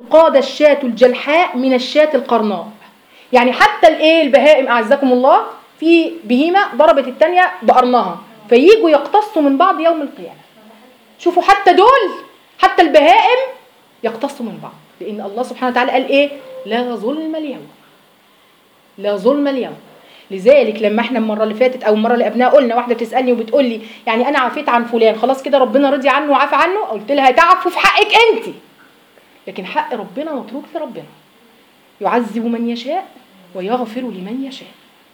قاد الشاة الجلحاء من الشاة القرناء يعني حتى الايه البهائم اعزكم الله في بهيمه ضربت الثانيه بقرنها فييجوا يقتصوا من بعض يوم القيامه شوفوا حتى دول حتى البهائم يقتصوا من بعض لان الله سبحانه وتعالى قال ايه لا ظلم اليوم لا ظلم اليوم لذلك لما احنا المره اللي فاتت او المره اللي قبلها قلنا واحده بتسالني وبتقول لي يعني انا عفيت عن فلان خلاص كده ربنا رضي عنه وعفى عنه قلت لها تعفو في حقك انت لكن حق ربنا متروك لربنا يعذب من يشاء ويغفر لمن يشاء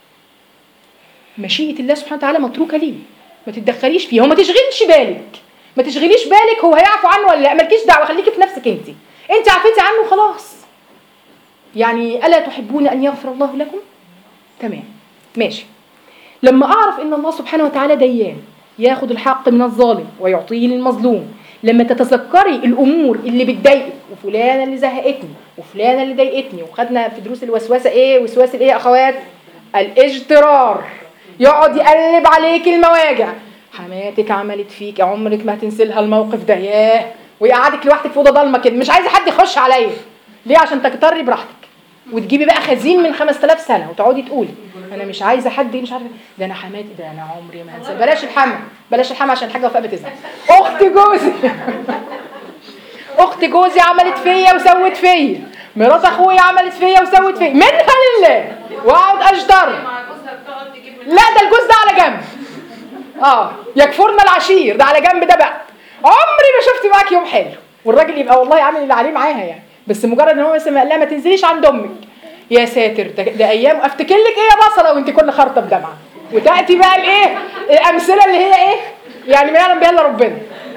مشيئة الله سبحانه وتعالى متروكة ليه ما تتدخليش فيها وما تشغلش بالك ما تشغليش بالك هو هيعفو عنه ولا لا مالكيش دعوة خليكي في نفسك انت انت عفيتي عنه خلاص يعني ألا تحبون أن يغفر الله لكم تمام ماشي لما أعرف إن الله سبحانه وتعالى ديان ياخد الحق من الظالم ويعطيه للمظلوم لما تتذكري الامور اللي بتضايقك وفلانه اللي زهقتني وفلانه اللي ضايقتني وخدنا في دروس الوسوسه ايه وسواس الايه يا اخوات الاجترار يقعد يقلب عليك المواجع حماتك عملت فيك عمرك ما هتنسي لها الموقف ده ياه ويقعدك لوحدك في اوضه ضلمه كده مش عايزه حد يخش عليا ليه عشان تكتري براحتك وتجيبي بقى خزين من 5000 سنه وتقعدي تقولي انا مش عايزه حد مش عارفه ده انا حماتي ده انا عمري ما هنسى بلاش الحما بلاش الحما عشان الحاجه وفاء بتزعل اخت جوزي اخت جوزي عملت فيا وسوت فيا مرات اخويا عملت فيا وسوت فيا منها لله واقعد اشتر مع جوزها بتقعد تجيب من لا ده الجوز ده على جنب اه يكفرنا العشير ده على جنب ده بقى عمري ما شفت معاك يوم حلو والراجل يبقى والله عامل اللي عليه معاها يعني بس مجرد ان هو مثلا قال لها ما تنزليش عند امك يا ساتر ده, ده ايام افتكر لك ايه يا بصله وانت كل خرطه بدمعه وتاتي بقى الايه الامثله اللي هي ايه يعني ما يعلم بها الا ربنا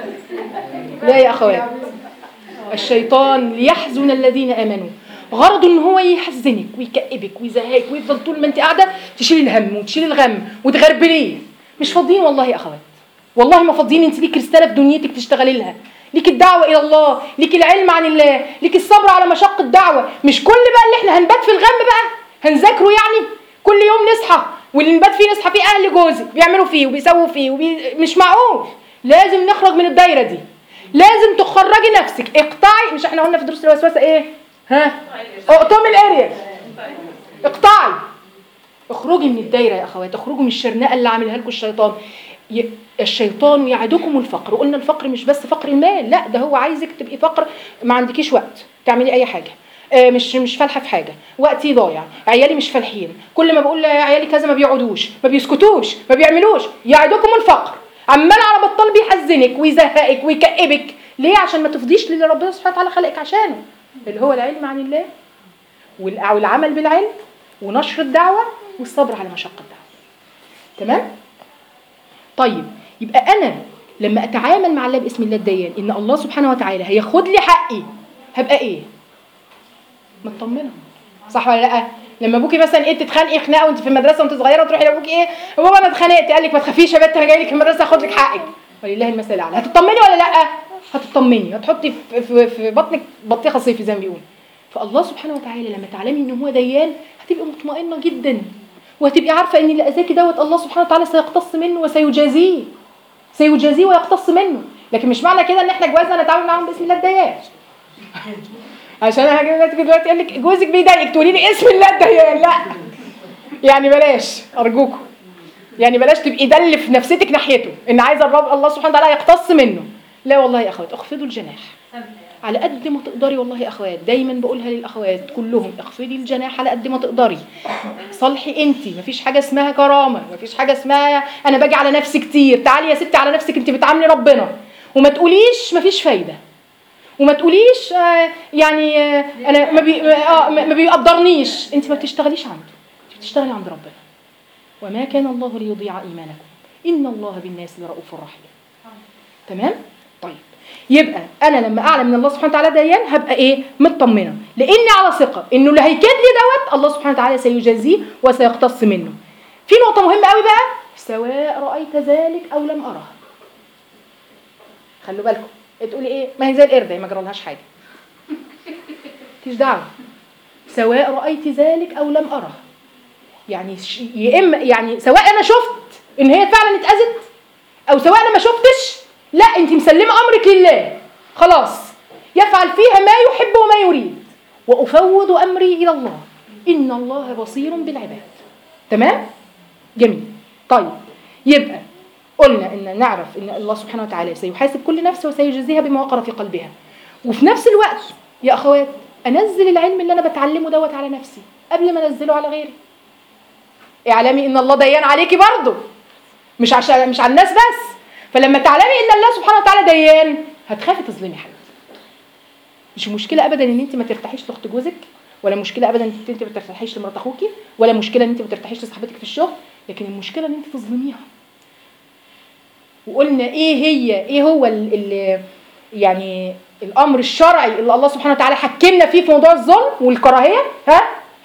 لا يا اخوات الشيطان ليحزن الذين امنوا غرضه ان هو يحزنك ويكئبك ويزهقك ويفضل طول ما انت قاعده تشيلي الهم وتشيلي الغم وتغربليه مش فاضيين والله يا اخوات والله ما فاضيين انت ليك رساله في دنيتك تشتغلي لها ليك الدعوه الى الله ليك العلم عن الله ليك الصبر على مشقه الدعوه مش كل بقى اللي احنا هنبات في الغم بقى هنذاكره يعني كل يوم نصحى واللي نبات فيه نصحى فيه اهل جوزي بيعملوا فيه وبيسووا فيه وبي... مش معقول لازم نخرج من الدايره دي لازم تخرجي نفسك اقطعي مش احنا قلنا في دروس الوسوسه ايه ها اقطمي الاريا اقطعي اخرجي من الدايره يا اخوات اخرجوا من الشرنقه اللي عاملها لكم الشيطان ي... الشيطان يعدكم الفقر وقلنا الفقر مش بس فقر المال لا ده هو عايزك تبقي فقر ما عندكيش وقت تعملي اي حاجه آه، مش مش فالحه في حاجه وقتي ضايع عيالي مش فالحين كل ما بقول لعيالي كذا ما بيقعدوش ما بيسكتوش ما بيعملوش يعدكم الفقر عمال على بطال بيحزنك ويزهقك ويكئبك ليه عشان ما تفضيش للي ربنا سبحانه وتعالى خلقك عشانه اللي هو العلم عن الله والع- والعمل بالعلم ونشر الدعوه والصبر على مشقه الدعوه تمام طيب يبقى انا لما اتعامل مع الله باسم الله الديان ان الله سبحانه وتعالى هياخد لي حقي هبقى ايه مطمنه صح ولا لا لما ابوكي مثلا ايه تتخانقي خناقه وانت في المدرسه وانت صغيره وتروحي لابوكي ايه يا بابا انا اتخانقت قال لك ما تخافيش يا بنت انا جاي لك المدرسه اخد لك حقك ولله المثل الاعلى هتطمني ولا لا هتطمني هتحطي في, في, في بطنك بطيخه صيفي زي ما بيقول فالله سبحانه وتعالى لما تعلمي ان هو ديان هتبقي مطمئنه جدا وهتبقي عارفه ان اللي اذاكي دوت الله سبحانه وتعالى سيقتص منه وسيجازيه سيجازيه ويقتص منه لكن مش معنى كده ان احنا جوازنا نتعامل معاهم باسم الله الديان عشان انا هجيب لك دلوقتي اقول لك جوزك بيضايقك تقولي لي اسم الله الديان لا يعني بلاش ارجوكم يعني بلاش تبقي دل في نفسيتك ناحيته ان عايزه الرب الله سبحانه وتعالى يقتص منه لا والله يا اخوات اخفضوا الجناح على قد ما تقدري والله يا اخوات دايما بقولها للاخوات كلهم اخفضي الجناح على قد ما تقدري صلحي انت مفيش حاجه اسمها كرامه مفيش حاجه اسمها انا باجي على نفسي كتير تعالي يا ستي على نفسك انت بتعاملي ربنا وما تقوليش مفيش فايده وما تقوليش آه، يعني آه، انا ما بي آه، ما ما بيقدرنيش انت ما بتشتغليش عنده انت بتشتغلي عند ربنا وما كان الله ليضيع ايمانكم ان الله بالناس لرؤوف رحيم تمام طيب يبقى انا لما اعلم ان الله سبحانه وتعالى ديان هبقى ايه مطمنه لاني على ثقه انه اللي هيكد لي دوت الله سبحانه وتعالى سيجازيه وسيقتص منه في نقطه مهمه قوي بقى سواء رايت ذلك او لم اراه خلوا بالكم تقولي ايه ما هي زي القرده ما جرالهاش حاجه مفيش دعوه سواء رايت ذلك او لم اراه يعني ش- يا اما يعني سواء انا شفت ان هي فعلا اتاذت او سواء انا ما شفتش لا انت مسلمه امرك لله خلاص يفعل فيها ما يحب وما يريد وافوض امري الى الله ان الله بصير بالعباد تمام جميل طيب يبقى قلنا ان نعرف ان الله سبحانه وتعالى سيحاسب كل نفس وسيجزيها بما وقر في قلبها وفي نفس الوقت يا اخوات انزل العلم اللي انا بتعلمه دوت على نفسي قبل ما انزله على غيري اعلمي ان الله ديان عليكي برضه مش عشان مش على الناس بس فلما تعلمي ان الله سبحانه وتعالى ديان هتخافي تظلمي حد مش مشكله ابدا ان انت ما ترتاحيش لاخت جوزك ولا مشكله ابدا ان انت ما ترتاحيش لمرات اخوكي ولا مشكله ان انت ما ترتاحيش لصاحبتك في الشغل لكن المشكله ان انت تظلميها وقلنا ايه هي ايه هو ال ال يعني الامر الشرعي اللي الله سبحانه وتعالى حكمنا فيه في موضوع الظلم والكراهيه ها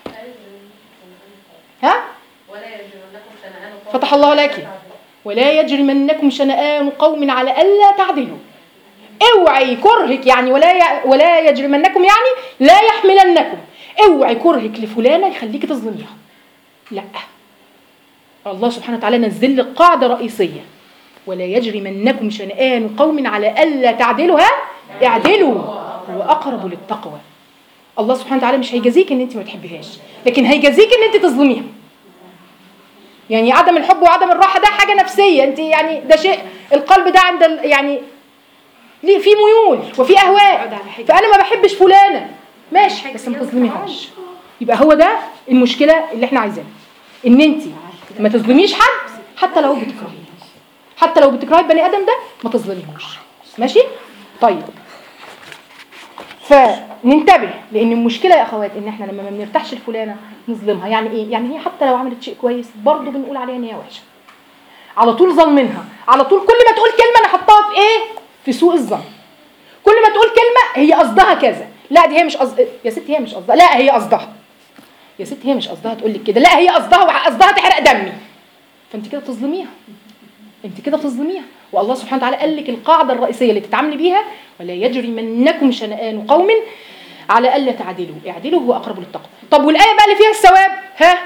ها ولا يجرمنكم شنآن قوم فتح الله لك ولا يجرمنكم شنآن قوم على ألا تعدلوا اوعي كرهك يعني ولا ي... ولا يجرمنكم يعني لا يحملنكم اوعي كرهك لفلانه يخليك تظلميها لا الله سبحانه وتعالى نزل لك قاعده رئيسيه ولا يجرمنكم شنآن قوم على ألا تعدلوا ها اعدلوا هو أقرب للتقوى الله سبحانه وتعالى مش هيجازيك ان انت ما تحبيهاش لكن هيجازيك ان انت تظلميها يعني عدم الحب وعدم الراحه ده حاجه نفسيه انت يعني ده شيء القلب ده عند ال- يعني ليه في ميول وفي اهواء فانا ما بحبش فلانه ماشي بس ما تظلميهاش يبقى هو ده المشكله اللي احنا عايزينها ان انت ما تظلميش حد حتى لو بتكرهيه حتى لو بتكرهي البني ادم ده ما تظلميهوش ماشي طيب فننتبه لان المشكله يا اخوات ان احنا لما ما بنرتاحش لفلانه نظلمها يعني ايه يعني هي حتى لو عملت شيء كويس برضه بنقول عليها ان هي وحشه على طول ظالمينها على طول كل ما تقول كلمه انا حطها في ايه في سوء الظن كل ما تقول كلمه هي قصدها كذا لا دي هي مش قصد يا ست هي مش قصدها لا هي قصدها يا ست هي مش قصدها تقول لك كده لا هي قصدها وقصدها تحرق دمي فانت كده بتظلميها انت كده بتظلميها والله سبحانه وتعالى قال لك القاعده الرئيسيه اللي تتعاملي بيها ولا يجرمنكم شنآن قوم على الا تعدلوا اعدلوا هو اقرب للتقوى طب والايه بقى اللي فيها الثواب ها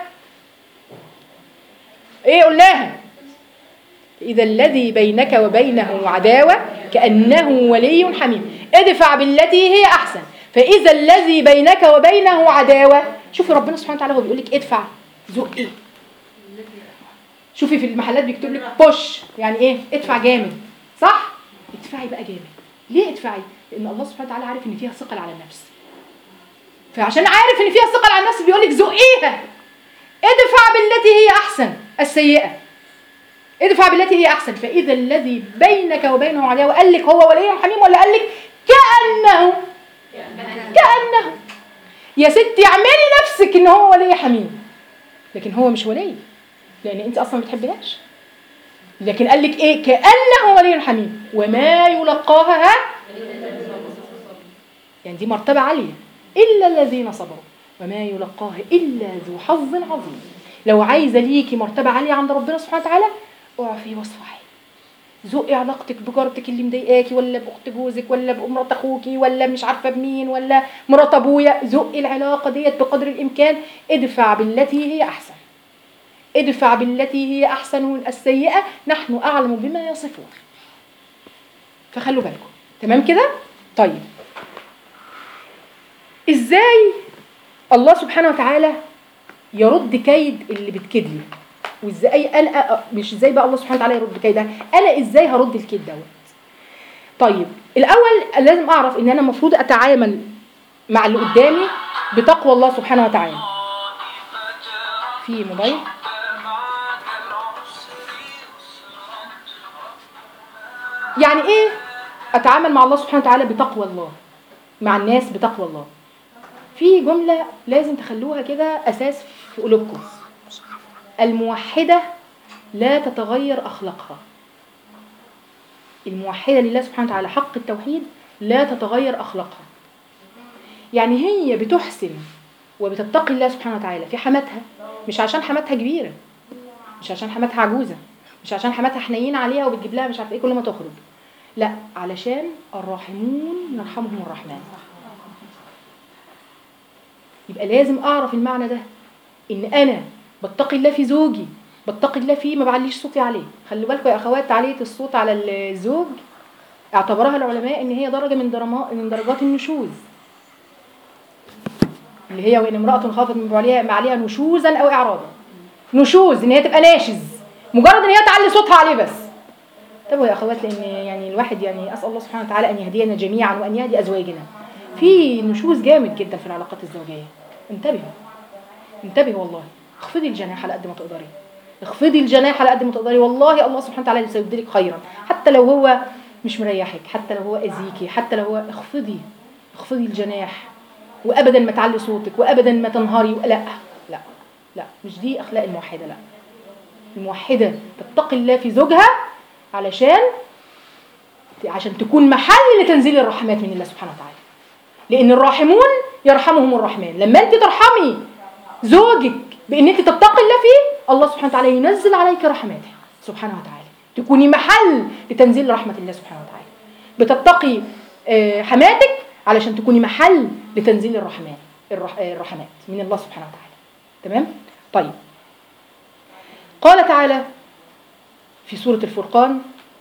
ايه قلناها اذا الذي بينك وبينه عداوه كانه ولي حميم ادفع بالتي هي احسن فاذا الذي بينك وبينه عداوه شوفي ربنا سبحانه وتعالى هو بيقول لك ادفع زقي شوفي في المحلات بيكتب لك بوش يعني ايه ادفع جامد صح ادفعي بقى جامد ليه ادفعي لان الله سبحانه وتعالى عارف ان فيها ثقل على النفس فعشان عارف ان فيها ثقل على النفس بيقول لك زقيها ادفع بالتي هي احسن السيئه ادفع بالتي هي احسن فاذا الذي بينك وبينه عداوه قال لك هو ولي حميم ولا قال لك كانه كانه يا ستي اعملي نفسك ان هو ولي حميم لكن هو مش ولي لان انت اصلا ما بتحبهاش لكن قال لك ايه كانه ولي حميم وما يلقاها ها يعني دي مرتبه عاليه الا الذين صبروا وما يلقاها الا ذو حظ عظيم لو عايزه ليكي مرتبه عاليه عند ربنا سبحانه وتعالى اعفي واصفحي ذوقي علاقتك بجارتك اللي مضايقاكي ولا باخت جوزك ولا بمرات اخوكي ولا مش عارفه بمين ولا مرات ابويا ذوقي العلاقه ديت بقدر الامكان ادفع بالتي هي احسن ادفع بالتي هي احسن السيئه نحن اعلم بما يصفون فخلوا بالكم تمام كده طيب ازاي الله سبحانه وتعالى يرد كيد اللي بتكيد لي وازاي انا أ- مش ازاي بقى الله سبحانه وتعالى يرد كيدها انا ازاي هرد الكيد دوت طيب الاول لازم اعرف ان انا المفروض اتعامل مع اللي قدامي بتقوى الله سبحانه وتعالى في موبايل يعني ايه اتعامل مع الله سبحانه وتعالى بتقوى الله مع الناس بتقوى الله في جملة لازم تخلوها كده أساس في قلوبكم الموحدة لا تتغير أخلاقها الموحدة لله سبحانه وتعالى حق التوحيد لا تتغير أخلاقها يعني هي بتحسن وبتتقي الله سبحانه وتعالى في حماتها مش عشان حماتها كبيرة مش عشان حماتها عجوزة مش عشان حماتها حنين عليها وبتجيب لها مش عارفه ايه كل ما تخرج لا علشان الراحمون يرحمهم الرحمن يبقى لازم اعرف المعنى ده ان انا بتقي الله في زوجي بتقي الله فيه ما بعليش صوتي عليه خلي بالكم يا اخوات تعليه الصوت على الزوج اعتبرها العلماء ان هي درجه من درما من درجات النشوز اللي هي وان امراه خافت من بعليها ما عليها نشوزا او اعراضا نشوز ان هي تبقى ناشز مجرد ان هي تعلي صوتها عليه بس طب يا اخوات لان يعني الواحد يعني اسال الله سبحانه وتعالى ان يهدينا جميعا وان يهدي ازواجنا في نشوز جامد جدا في العلاقات الزوجيه انتبهوا انتبهوا والله اخفضي الجناح على قد ما تقدري اخفضي الجناح على قد ما تقدري والله الله سبحانه وتعالى سيبدلك خيرا حتى لو هو مش مريحك حتى لو هو اذيكي حتى لو هو اخفضي اخفضي الجناح وابدا ما تعلي صوتك وابدا ما تنهاري لا لا لا مش دي اخلاق الموحده لا الموحده تتقي الله في زوجها علشان عشان تكون محل لتنزيل الرحمات من الله سبحانه وتعالى لان الراحمون يرحمهم الرحمن لما انت ترحمي زوجك بان انت تتقي الله فيه الله سبحانه وتعالى ينزل عليك رحماته سبحانه وتعالى تكوني محل لتنزيل رحمه الله سبحانه وتعالى بتتقي آه، حماتك علشان تكوني محل لتنزيل الرحمن الرح- آه، الرحمات من الله سبحانه وتعالى تمام طيب قال تعالى في سورة الفرقان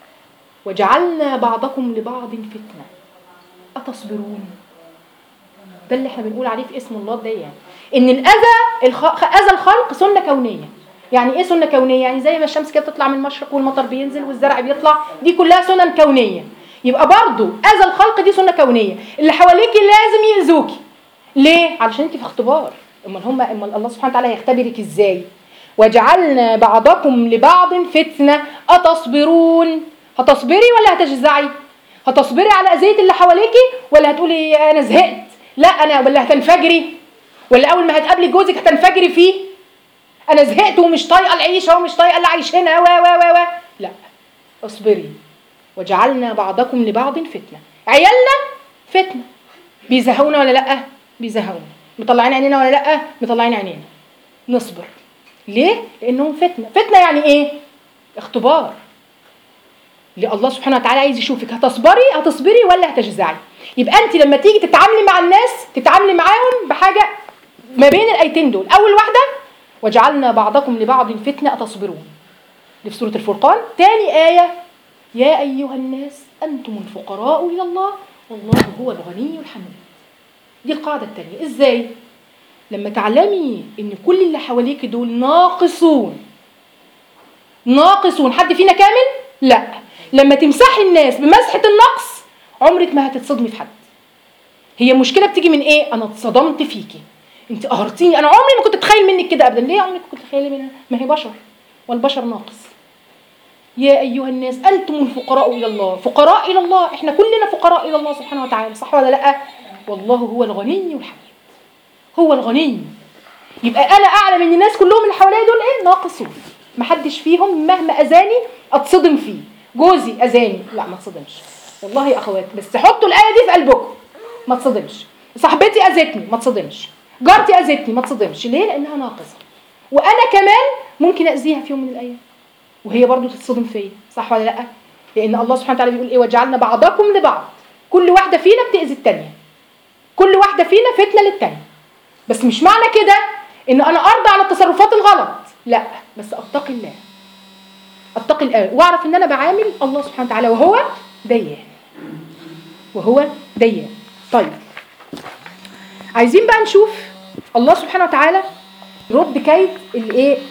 وجعلنا بعضكم لبعض فتنة أتصبرون ده اللي احنا بنقول عليه في اسم الله ده يعني ان الاذى الخ... اذى الخلق سنه كونيه يعني ايه سنه كونيه يعني زي ما الشمس كده بتطلع من المشرق والمطر بينزل والزرع بيطلع دي كلها سنن كونيه يبقى برضو اذى الخلق دي سنه كونيه اللي حواليكي لازم يأذوكي ليه علشان انت في اختبار امال هم امال الله سبحانه وتعالى هيختبرك ازاي وجعلنا بعضكم لبعض فتنه اتصبرون هتصبري ولا هتجزعي هتصبري على اذيه اللي حواليكي ولا هتقولي انا زهقت لا انا ولا هتنفجري ولا اول ما هتقابلي جوزك هتنفجري فيه انا زهقت ومش طايقه العيشه ومش طايقه اللي عايشينها و و و و لا اصبري وجعلنا بعضكم لبعض فتنه عيالنا فتنه بيزهقونا ولا لا بيزهقونا مطلعين عينينا ولا لا مطلعين عينينا نصبر ليه لانهم فتنه فتنه يعني ايه اختبار اللي الله سبحانه وتعالى عايز يشوفك هتصبري هتصبري ولا هتجزعي يبقى انت لما تيجي تتعاملي مع الناس تتعاملي معاهم بحاجه ما بين الايتين دول اول واحده وجعلنا بعضكم لبعض فتنه اتصبرون دي في سوره الفرقان تاني ايه يا ايها الناس انتم الفقراء الى الله والله هو الغني الحميد دي القاعده الثانيه ازاي لما تعلمي ان كل اللي حواليك دول ناقصون ناقصون حد فينا كامل لا لما تمسحي الناس بمسحه النقص عمرك ما هتتصدمي في حد هي مشكله بتيجي من ايه انا اتصدمت فيكي انت قهرتيني انا عمري ما كنت اتخيل منك كده ابدا ليه عمرك كنت تتخيلي منها ما هي بشر والبشر ناقص يا ايها الناس انتم الفقراء الى الله فقراء الى الله احنا كلنا فقراء الى الله سبحانه وتعالى صح ولا لا والله هو الغني الحميد هو الغني يبقى انا اعلم ان الناس كلهم اللي حواليا دول ايه ناقصون محدش فيهم مهما اذاني اتصدم فيه جوزي اذاني لا ما اتصدمش والله يا اخوات بس حطوا الايه دي في قلبكم ما تصدمش صاحبتي اذتني ما تصدمش جارتي اذتني ما تصدمش ليه لانها ناقصه وانا كمان ممكن اذيها في يوم من الايام وهي برضو تتصدم فيا صح ولا لا لان الله سبحانه وتعالى بيقول ايه وجعلنا بعضكم لبعض كل واحده فينا بتاذي الثانيه كل واحده فينا فتنه للثانيه بس مش معنى كده ان انا ارضى على التصرفات الغلط لا بس اتقي الله اتقي الله واعرف ان انا بعامل الله سبحانه وتعالى وهو ديان وهو ديان طيب عايزين بقى نشوف الله سبحانه وتعالى يرد كيد الايه